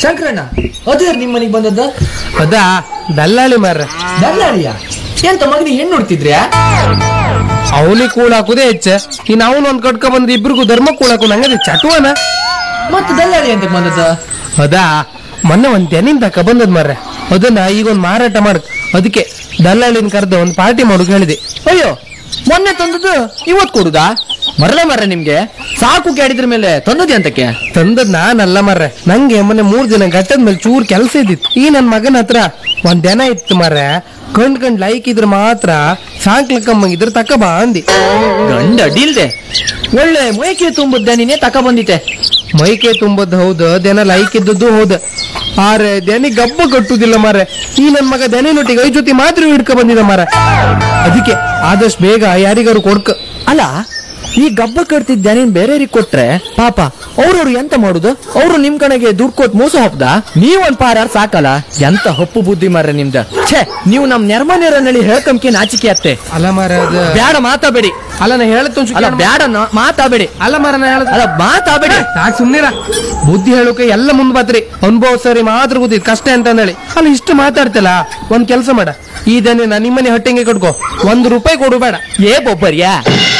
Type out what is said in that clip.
ಶಂಕರಣ್ಣ ಅದೇ ನಿಮ್ಮ ಮನೆಗೆ ಬಂದದ್ದ ಅದಾ ದಲ್ಲಾಳಿ ಮಾರ್ರೆ ದಲ್ಲಾಳಿಯ ಎಂತ ಮಗನಿಗೆ ಹೆಣ್ಣು ನೋಡ್ತಿದ್ರ್ಯಾ ಅವನಿಗೆ ಕೂಳ್ ಹಾಕುದೇ ಹೆಚ್ಚ ಇನ್ ಅವನು ಒಂದ್ ಕಟ್ಕ ಬಂದ್ರೆ ಇಬ್ರಿಗೂ ಧರ್ಮ ಕೂಳ್ ಹಾಕು ನಂಗದೆ ಚಟುವನ ಮತ್ತೆ ದಲ್ಲಾಳಿ ಅಂತ ಬಂದದ್ದ ಅದಾ ಮೊನ್ನೆ ಒಂದ್ ತೆನಿನ್ ತಕ ಬಂದದ್ ಮಾರ್ರೆ ಅದನ್ನ ಈಗ ಒಂದ್ ಮಾರಾಟ ಮಾಡಕ್ ಅದಕ್ಕೆ ದಲ್ಲಾಳಿನ ಕರೆದ ಒಂದ್ ಪಾರ್ಟಿ ಮಾಡೋಕ್ ಹೇಳಿದೆ ಅಯ್ಯೋ ಮೊನ್ನೆ ತಂದದ್ದು ಇವತ್ ಕೊಡುದಾ ಮರಲೇ ಮರ ನಿಮ್ಗೆ ಸಾಕು ಕೇಳಿದ್ರ ಮೇಲೆ ತಂದದ್ದೆ ಅಂತಕ್ಕೆ ತಂದದ್ ನಾನಲ್ಲ ಮಾರ್ರೆ ನಂಗೆ ಮೊನ್ನೆ ಮೂರ್ ದಿನ ಗಟ್ಟದ ಮೇಲೆ ಚೂರ್ ಕೆಲಸ ಇದ್ದಿತ್ತು ಈ ನನ್ ಮಗನ ಹತ್ರ ಒಂದ್ ದನ ಇತ್ತು ಮಾರ್ರೆ ಕಂಡ್ ಕಂಡ್ ಲೈಕ್ ಇದ್ರ ಮಾತ್ರ ಸಾಕ್ಲಕ್ಕಮ್ಮಂಗಿದ್ರ ತಕ ಬಾ ಅಂದಿ ಗಂಡ ಅಡ್ಡಿಲ್ದೆ ಒಳ್ಳೆ ಮೈಕೆ ತುಂಬುದ್ದ ನೀನೇ ತಕ ಬಂದಿತ್ತೆ ಮೈಕೆ ತುಂಬದ್ ಹೌದು ದನ ಲೈಕ್ ಇದ್ದದ್ದು ಹೌದು ಆರೆ ದನಿ ಗಬ್ಬ ಕಟ್ಟುದಿಲ್ಲ ಮಾರೆ ಈ ನನ್ ಮಗ ದನಿನೊಟ್ಟಿಗೆ ಐ ಜೊತೆ ಮಾತ್ರ ಹಿಡ್ಕ ಬಂದಿದ ಮಾರ ಅದಕ್ಕೆ ಆದಷ್ಟು ಬೇಗ ಯಾರಿಗಾರು ಕೊಡ್ಕ ಅಲ್ಲ ಈ ಗಬ್ಬ ಕಟ್ತಿದ್ದ ನೀನ್ ಬೇರೆಯವ್ರಿಗೆ ಕೊಟ್ರೆ ಪಾಪ ಅವ್ರವ್ರು ಎಂತ ಮಾಡುದು ಅವ್ರು ನಿಮ್ ಕಡೆಗೆ ದುಡ್ಡು ಕೊಟ್ಟು ಮೋಸ ಹೊಪ್ದ ನೀವೊಂದ್ ಪಾರಾರ್ ಸಾಕಲ್ಲ ಎಂತ ಹಪ್ಪು ಬುದ್ಧಿ ಮಾರ್ರೆ ನಿಮ್ದ ಛೇ ನೀವು ನಮ್ ನೆರ್ಮನೇರನಲ್ಲಿ ಹೇಳ್ಕಂಕೆ ನಾಚಿಕೆ ಅತ್ತೆ ಅಲ್ಲ ಮಾರ ಅದ ಬ್ಯಾಡ ಮಾತಾಬೇಡಿ ಅಲ್ಲ ನಾ ಹೇಳತ್ ಅಲ್ಲ ಬ್ಯಾಡ ನ- ಮಾತಾಬೇಡಿ ಅಲ್ಲ ಮಾರ ನಾ ಹೇಳದ್ ಅಲ್ಲ ಮಾತಾಬೇಡಿ ಸಾಕ್ ಸುಮ್ನಿರ ಬುದ್ಧಿ ಹೇಳೋಕೆ ಎಲ್ಲ ಮುಂದ್ ಬಾತ್ರಿ ಅನುಭವ ಸರಿ ಮಾತ್ರ ಗೊತ್ತಿದ್ ಕಷ್ಟ ಅಂತ ಹೇಳಿ ಅಲ್ಲ ಇಷ್ಟು ಮಾತಾಡ್ತಿಲ್ಲ ಒಂದ್ ಕೆಲಸ ಮಾಡ ಈ ದನ ನಿಮ್ಮನೆ ಹಟ್ಟಿಂಗೆ ಕಟ್ಕೋ ಒಂದ್ ರೂಪಾಯಿ ಕೊಡು ಬೇಡ ಏ ಬೊಬ್ಬರ್ಯಾ